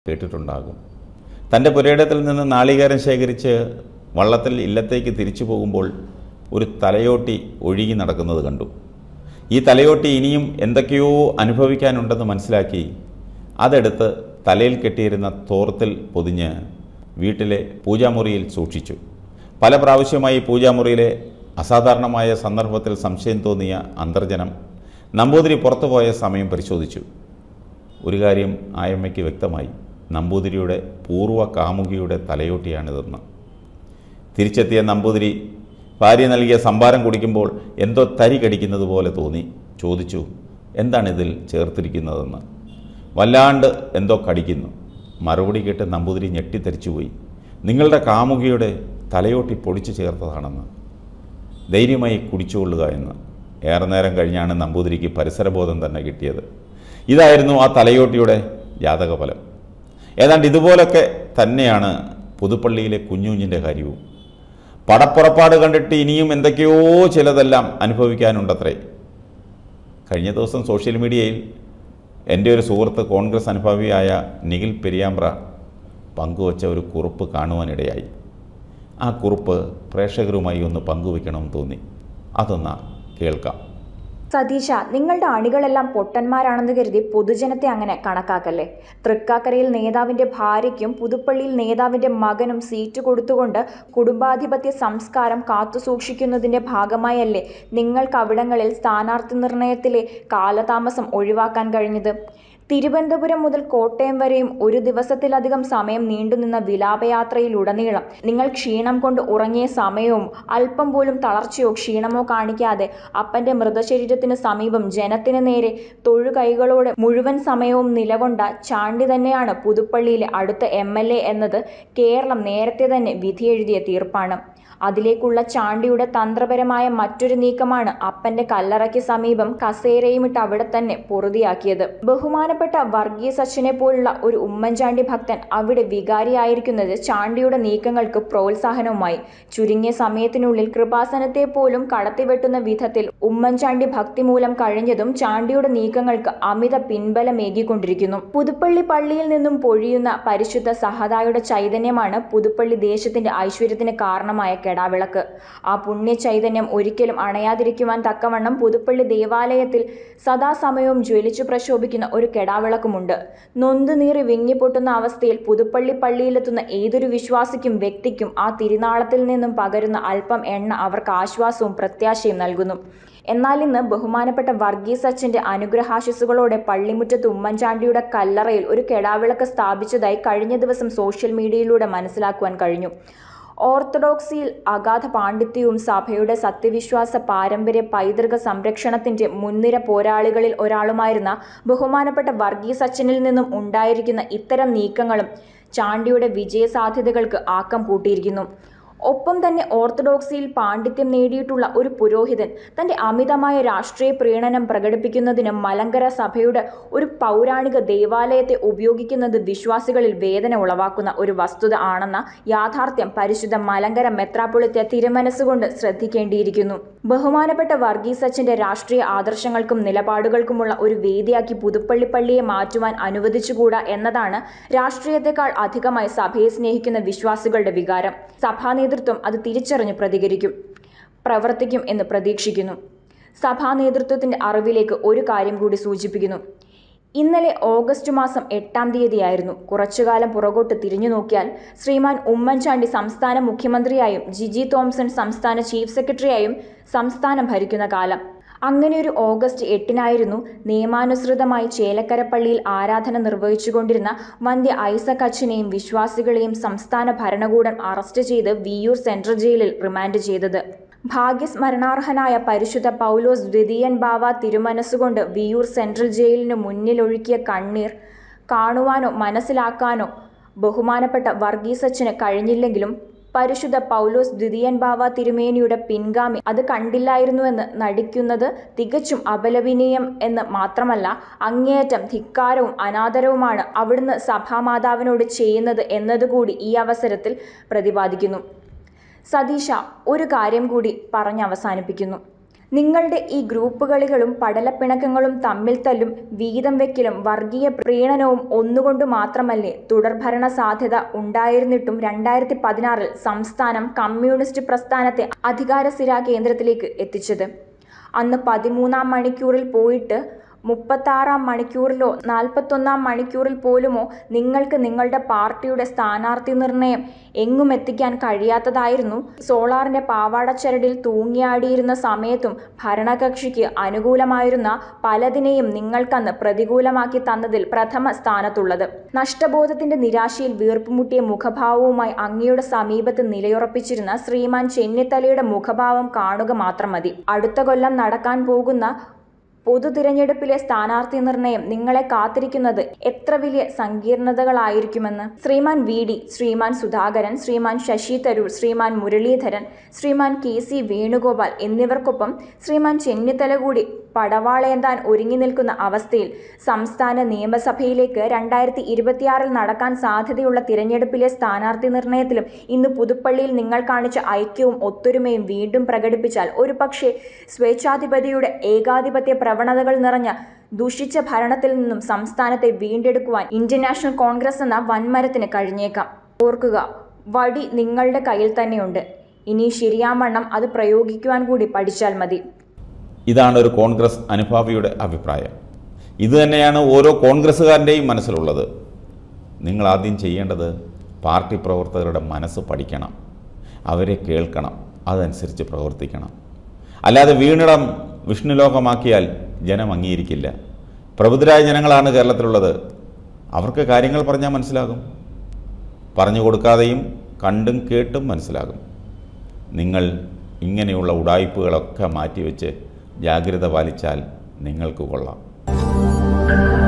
കേട്ടിട്ടുണ്ടാകും തൻ്റെ പുരയിടത്തിൽ നിന്ന് നാളികേരം ശേഖരിച്ച് വള്ളത്തിൽ ഇല്ലത്തേക്ക് തിരിച്ചു പോകുമ്പോൾ ഒരു തലയോട്ടി ഒഴുകി നടക്കുന്നത് കണ്ടു ഈ തലയോട്ടി ഇനിയും എന്തൊക്കെയോ അനുഭവിക്കാനുണ്ടെന്ന് മനസ്സിലാക്കി അതെടുത്ത് തലയിൽ കെട്ടിയിരുന്ന തോർത്തിൽ പൊതിഞ്ഞ് വീട്ടിലെ പൂജാമുറിയിൽ സൂക്ഷിച്ചു പല പ്രാവശ്യമായി പൂജാമുറിയിലെ അസാധാരണമായ സന്ദർഭത്തിൽ സംശയം തോന്നിയ അന്തർജനം നമ്പൂതിരി പുറത്തുപോയ സമയം പരിശോധിച്ചു ഒരു കാര്യം ആയമ്മയ്ക്ക് വ്യക്തമായി നമ്പൂതിരിയുടെ പൂർവ്വ കാമുകിയുടെ തലയോട്ടിയാണിതെന്ന് തിരിച്ചെത്തിയ നമ്പൂതിരി ഭാര്യ നൽകിയ സംഭാരം കുടിക്കുമ്പോൾ എന്തോ തരി കടിക്കുന്നത് പോലെ തോന്നി ചോദിച്ചു എന്താണിതിൽ ചേർത്തിരിക്കുന്നതെന്ന് വല്ലാണ്ട് എന്തോ കടിക്കുന്നു മറുപടി കേട്ട് നമ്പൂതിരി ഞെട്ടിത്തെറിച്ചുപോയി നിങ്ങളുടെ കാമുകിയുടെ തലയോട്ടി പൊടിച്ചു ചേർത്തതാണെന്ന് ധൈര്യമായി കുടിച്ചുകൊള്ളുക എന്ന് ഏറെ നേരം കഴിഞ്ഞാണ് നമ്പൂതിരിക്ക് പരിസരബോധം തന്നെ കിട്ടിയത് ഇതായിരുന്നു ആ തലയോട്ടിയുടെ ജാതകഫലം ഏതാണ്ട് ഇതുപോലൊക്കെ തന്നെയാണ് പുതുപ്പള്ളിയിലെ കുഞ്ഞുഞ്ഞിൻ്റെ കാര്യവും പടപ്പുറപ്പാട് കണ്ടിട്ട് ഇനിയും എന്തൊക്കെയോ ചിലതെല്ലാം അനുഭവിക്കാനുണ്ടത്രേ കഴിഞ്ഞ ദിവസം സോഷ്യൽ മീഡിയയിൽ എൻ്റെ ഒരു സുഹൃത്ത് കോൺഗ്രസ് അനുഭാവിയായ നിഖിൽ പെരിയാമ്പ്ര പങ്കുവച്ച ഒരു കുറിപ്പ് കാണുവാനിടയായി ആ കുറിപ്പ് പ്രേക്ഷകരുമായി ഒന്ന് പങ്കുവയ്ക്കണമെന്ന് തോന്നി അതൊന്ന് കേൾക്കാം സതീശ നിങ്ങളുടെ അണികളെല്ലാം പൊട്ടന്മാരാണെന്ന് കരുതി പൊതുജനത്തെ അങ്ങനെ കണക്കാക്കല്ലേ തൃക്കാക്കരയിൽ നേതാവിന്റെ ഭാര്യയ്ക്കും പുതുപ്പള്ളിയിൽ നേതാവിന്റെ മകനും സീറ്റ് കൊടുത്തുകൊണ്ട് കുടുംബാധിപത്യ സംസ്കാരം കാത്തുസൂക്ഷിക്കുന്നതിന്റെ ഭാഗമായല്ലേ നിങ്ങൾക്ക് അവിടങ്ങളിൽ സ്ഥാനാർത്ഥി നിർണയത്തിലെ കാലതാമസം ഒഴിവാക്കാൻ കഴിഞ്ഞത് തിരുവനന്തപുരം മുതൽ കോട്ടയം വരെയും ഒരു ദിവസത്തിലധികം സമയം നീണ്ടുനിന്ന വിലാപയാത്രയിലുടനീളം നിങ്ങൾ ക്ഷീണം കൊണ്ട് ഉറങ്ങിയ സമയവും അല്പം പോലും തളർച്ചയോ ക്ഷീണമോ കാണിക്കാതെ അപ്പന്റെ മൃതശരീരത്തിന് സമീപം ജനത്തിന് നേരെ തൊഴുകൈകളോടെ മുഴുവൻ സമയവും നിലകൊണ്ട ചാണ്ടി തന്നെയാണ് പുതുപ്പള്ളിയിലെ അടുത്ത എം എന്നത് കേരളം നേരത്തെ തന്നെ വിധിയെഴുതിയ തീർപ്പാണ് അതിലേക്കുള്ള ചാണ്ടിയുടെ തന്ത്രപരമായ മറ്റൊരു നീക്കമാണ് അപ്പന്റെ കല്ലറയ്ക്ക് സമീപം കസേരയുമിട്ട് അവിടെ തന്നെ പൊറുതിയാക്കിയത് ബഹുമാനപ്പെട്ട വർഗീസ് അച്ഛനെ പോലുള്ള ഒരു ഉമ്മൻചാണ്ടി ഭക്തൻ അവിടെ വികാരിയായിരിക്കുന്നത് ചാണ്ടിയുടെ നീക്കങ്ങൾക്ക് പ്രോത്സാഹനവുമായി ചുരുങ്ങിയ സമയത്തിനുള്ളിൽ കൃപാസനത്തെ പോലും കടത്തിവെട്ടുന്ന വിധത്തിൽ ഉമ്മൻചാണ്ടി ഭക്തി മൂലം കഴിഞ്ഞതും ചാണ്ടിയുടെ നീക്കങ്ങൾക്ക് അമിത പിൻബലമേകിക്കൊണ്ടിരിക്കുന്നു പുതുപ്പള്ളി പള്ളിയിൽ നിന്നും പൊഴിയുന്ന പരിശുദ്ധ സഹതായുടെ ചൈതന്യമാണ് പുതുപ്പള്ളി ദേശത്തിന്റെ ഐശ്വര്യത്തിന് കാരണമായ കെടാവിളക്ക് ആ പുണ്യ ചൈതന്യം ഒരിക്കലും അണയാതിരിക്കുവാൻ തക്കവണ്ണം പുതുപ്പള്ളി ദേവാലയത്തിൽ സദാസമയവും ജ്വലിച്ചു പ്രശോഭിക്കുന്ന ഒരു കെടാവിളക്കുമുണ്ട് നൊന്തു നീറി വിങ്ങിപ്പൊട്ടുന്ന അവസ്ഥയിൽ പുതുപ്പള്ളി പള്ളിയിലെത്തുന്ന ഏതൊരു വിശ്വാസിക്കും വ്യക്തിക്കും ആ തിരുനാളത്തിൽ നിന്നും പകരുന്ന അല്പം എണ്ണ അവർക്ക് ആശ്വാസവും പ്രത്യാശയും നൽകുന്നു എന്നാൽ ഇന്ന് ബഹുമാനപ്പെട്ട വർഗീസ് അച്ഛന്റെ അനുഗ്രഹാശിസുകളോടെ പള്ളിമുറ്റത്ത് ഉമ്മൻചാണ്ടിയുടെ കല്ലറയിൽ ഒരു കെടാവിളക്ക് സ്ഥാപിച്ചതായി കഴിഞ്ഞ ദിവസം സോഷ്യൽ മീഡിയയിലൂടെ മനസ്സിലാക്കുവാൻ കഴിഞ്ഞു ഓർത്തഡോക്സിയിൽ അഗാധ പാണ്ഡിത്യവും സഭയുടെ സത്യവിശ്വാസ പാരമ്പര്യ പൈതൃക സംരക്ഷണത്തിന്റെ മുൻനിര പോരാളികളിൽ ഒരാളുമായിരുന്ന ബഹുമാനപ്പെട്ട വർഗീസ് അച്ഛനിൽ നിന്നും ഉണ്ടായിരിക്കുന്ന ഇത്തരം നീക്കങ്ങളും ചാണ്ടിയുടെ വിജയസാധ്യതകൾക്ക് ആക്കം കൂട്ടിയിരിക്കുന്നു ഒപ്പം തന്നെ ഓർത്തഡോക്സിയിൽ പാണ്ഡിത്യം നേടിയിട്ടുള്ള ഒരു പുരോഹിതൻ തന്റെ അമിതമായ രാഷ്ട്രീയ പ്രീണനം പ്രകടിപ്പിക്കുന്നതിന് മലങ്കര സഭയുടെ ഒരു പൗരാണിക ദേവാലയത്തെ ഉപയോഗിക്കുന്നത് വിശ്വാസികളിൽ വേദന ഉളവാക്കുന്ന ഒരു വസ്തുത ആണെന്ന യാഥാർത്ഥ്യം പരിശുദ്ധ മലങ്കര മെത്രാപ്പൊളിത്ത തിരുമനസ്സുകൊണ്ട് ശ്രദ്ധിക്കേണ്ടിയിരിക്കുന്നു ബഹുമാനപ്പെട്ട വർഗീസ് അച്ഛന്റെ രാഷ്ട്രീയ ആദർശങ്ങൾക്കും നിലപാടുകൾക്കുമുള്ള ഒരു വേദിയാക്കി പുതുപ്പള്ളി പള്ളിയെ മാറ്റുവാൻ അനുവദിച്ചുകൂടാ എന്നതാണ് രാഷ്ട്രീയത്തെക്കാൾ അധികമായി സഭയെ സ്നേഹിക്കുന്ന വിശ്വാസികളുടെ വികാരം സഭാ നേതൃത്വം അത് തിരിച്ചറിഞ്ഞ് പ്രതികരിക്കും പ്രവർത്തിക്കും എന്ന് പ്രതീക്ഷിക്കുന്നു സഭാ നേതൃത്വത്തിന്റെ അറിവിലേക്ക് ഒരു കാര്യം കൂടി സൂചിപ്പിക്കുന്നു ഇന്നലെ ഓഗസ്റ്റ് മാസം എട്ടാം തീയതിയായിരുന്നു കുറച്ചുകാലം പുറകോട്ട് തിരിഞ്ഞു നോക്കിയാൽ ശ്രീമാൻ ഉമ്മൻചാണ്ടി സംസ്ഥാന മുഖ്യമന്ത്രിയായും ജിജി തോംസൺ സംസ്ഥാന ചീഫ് സെക്രട്ടറിയായും സംസ്ഥാനം ഭരിക്കുന്ന കാലം അങ്ങനെ ഒരു ഓഗസ്റ്റ് എട്ടിനായിരുന്നു നിയമാനുസൃതമായി ചേലക്കര പള്ളിയിൽ ആരാധന നിർവഹിച്ചുകൊണ്ടിരുന്ന വന്ധ്യ ഐസക് അച്ഛനെയും വിശ്വാസികളെയും സംസ്ഥാന ഭരണകൂടം അറസ്റ്റ് ചെയ്ത് വിയൂർ സെൻട്രൽ ജയിലിൽ റിമാൻഡ് ചെയ്തത് ഭാഗ്യസ്മരണാർഹനായ പരിശുദ്ധ പൗലോസ് ദ്വിതീയൻ ബാവ തിരുമനസ്സുകൊണ്ട് വിയൂർ സെൻട്രൽ ജയിലിന് മുന്നിലൊഴുക്കിയ കണ്ണീർ കാണുവാനോ മനസ്സിലാക്കാനോ ബഹുമാനപ്പെട്ട വർഗീസ് അച്ഛന് കഴിഞ്ഞില്ലെങ്കിലും പരിശുദ്ധ പൗലോസ് ദ്വിതീയൻ ബാവ തിരുമേനിയുടെ പിൻഗാമി അത് കണ്ടില്ലായിരുന്നുവെന്ന് നടിക്കുന്നത് തികച്ചും അപലപനീയം എന്ന് മാത്രമല്ല അങ്ങേയറ്റം ധിക്കാരവും അനാദരവുമാണ് അവിടുന്ന് സഭാമാതാവിനോട് ചെയ്യുന്നത് എന്നതുകൂടി ഈ അവസരത്തിൽ പ്രതിപാദിക്കുന്നു സതീശ ഒരു കാര്യം കൂടി പറഞ്ഞ് അവസാനിപ്പിക്കുന്നു നിങ്ങളുടെ ഈ ഗ്രൂപ്പ് കളികളും പടലപ്പിണക്കങ്ങളും തമ്മിൽ തല്ലും വീതം വെക്കലും വർഗീയ പ്രീണനവും ഒന്നുകൊണ്ട് മാത്രമല്ലേ തുടർഭരണ സാധ്യത ഉണ്ടായിരുന്നിട്ടും രണ്ടായിരത്തി പതിനാറിൽ സംസ്ഥാനം കമ്മ്യൂണിസ്റ്റ് പ്രസ്ഥാനത്തെ അധികാരസിരാ കേന്ദ്രത്തിലേക്ക് എത്തിച്ചത് അന്ന് പതിമൂന്നാം മണിക്കൂറിൽ പോയിട്ട് മുപ്പത്താറാം മണിക്കൂറിലോ നാൽപ്പത്തൊന്നാം മണിക്കൂറിൽ പോലുമോ നിങ്ങൾക്ക് നിങ്ങളുടെ പാർട്ടിയുടെ സ്ഥാനാർത്ഥി നിർണയം എങ്ങും എത്തിക്കാൻ കഴിയാത്തതായിരുന്നു സോളാറിന്റെ പാവാടച്ചരടിൽ തൂങ്ങിയാടിയിരുന്ന സമയത്തും ഭരണകക്ഷിക്ക് അനുകൂലമായിരുന്ന പലതിനെയും നിങ്ങൾക്കന്ന് പ്രതികൂലമാക്കി തന്നതിൽ പ്രഥമ സ്ഥാനത്തുള്ളത് നഷ്ടബോധത്തിന്റെ നിരാശയിൽ വീർപ്പുമുട്ടിയ മുഖഭാവവുമായി അങ്ങയുടെ സമീപത്ത് നിലയുറപ്പിച്ചിരുന്ന ശ്രീമാൻ ചെന്നിത്തലയുടെ മുഖഭാവം കാണുക മാത്രം മതി അടുത്ത കൊല്ലം നടക്കാൻ പോകുന്ന പൊതു തിരഞ്ഞെടുപ്പിലെ സ്ഥാനാർത്ഥി നിർണയം നിങ്ങളെ കാത്തിരിക്കുന്നത് എത്ര വലിയ സങ്കീർണതകളായിരിക്കുമെന്ന് Shriman V D Shriman Sudhakaran Shriman Shashi Tharoor Shriman Muraleedharan Shriman K C Venugopal എന്നിവർക്കൊപ്പം ശ്രീമാൻ ചെന്നിത്തല കൂടി പടവാളേന്താൻ ഒരുങ്ങി നിൽക്കുന്ന അവസ്ഥയിൽ സംസ്ഥാന നിയമസഭയിലേക്ക് രണ്ടായിരത്തി ഇരുപത്തിയാറിൽ നടക്കാൻ സാധ്യതയുള്ള തിരഞ്ഞെടുപ്പിലെ സ്ഥാനാർത്ഥി നിർണയത്തിലും ഇന്ന് പുതുപ്പള്ളിയിൽ നിങ്ങൾ കാണിച്ച ഐക്യവും ഒത്തൊരുമയും വീണ്ടും പ്രകടിപ്പിച്ചാൽ ഒരു പക്ഷേ സ്വേച്ഛാധിപതിയുടെ ഏകാധിപത്യ പ്രവണതകൾ നിറഞ്ഞ ദുഷിച്ച ഭരണത്തിൽ നിന്നും സംസ്ഥാനത്തെ വീണ്ടെടുക്കുവാൻ ഇന്ത്യൻ നാഷണൽ കോൺഗ്രസ് എന്ന വൻമരത്തിന് കഴിഞ്ഞേക്കാം ഓർക്കുക വടി നിങ്ങളുടെ കയ്യിൽ തന്നെയുണ്ട് ഇനി ശരിയാവണ്ണം അത് പ്രയോഗിക്കുവാൻ കൂടി പഠിച്ചാൽ മതി ഇതാണ് ഒരു കോൺഗ്രസ് അനുഭാവിയുടെ അഭിപ്രായം ഇതുതന്നെയാണ് ഓരോ കോൺഗ്രസ്സുകാരൻ്റെയും മനസ്സിലുള്ളത് നിങ്ങൾ ആദ്യം ചെയ്യേണ്ടത് പാർട്ടി പ്രവർത്തകരുടെ മനസ്സ് പഠിക്കണം അവരെ കേൾക്കണം അതനുസരിച്ച് പ്രവർത്തിക്കണം അല്ലാതെ വീണിടം വിഷ്ണുലോകമാക്കിയാൽ ജനം അംഗീകരിക്കില്ല പ്രബുദ്ധരായ ജനങ്ങളാണ് കേരളത്തിലുള്ളത് അവർക്ക് കാര്യങ്ങൾ പറഞ്ഞാൽ മനസ്സിലാകും പറഞ്ഞു കൊടുക്കാതെയും കണ്ടും കേട്ടും മനസ്സിലാകും നിങ്ങൾ ഇങ്ങനെയുള്ള ഉടായ്പകളൊക്കെ മാറ്റിവെച്ച് ജാഗ്രത പാലിച്ചാൽ നിങ്ങൾക്ക് കൊള്ളാം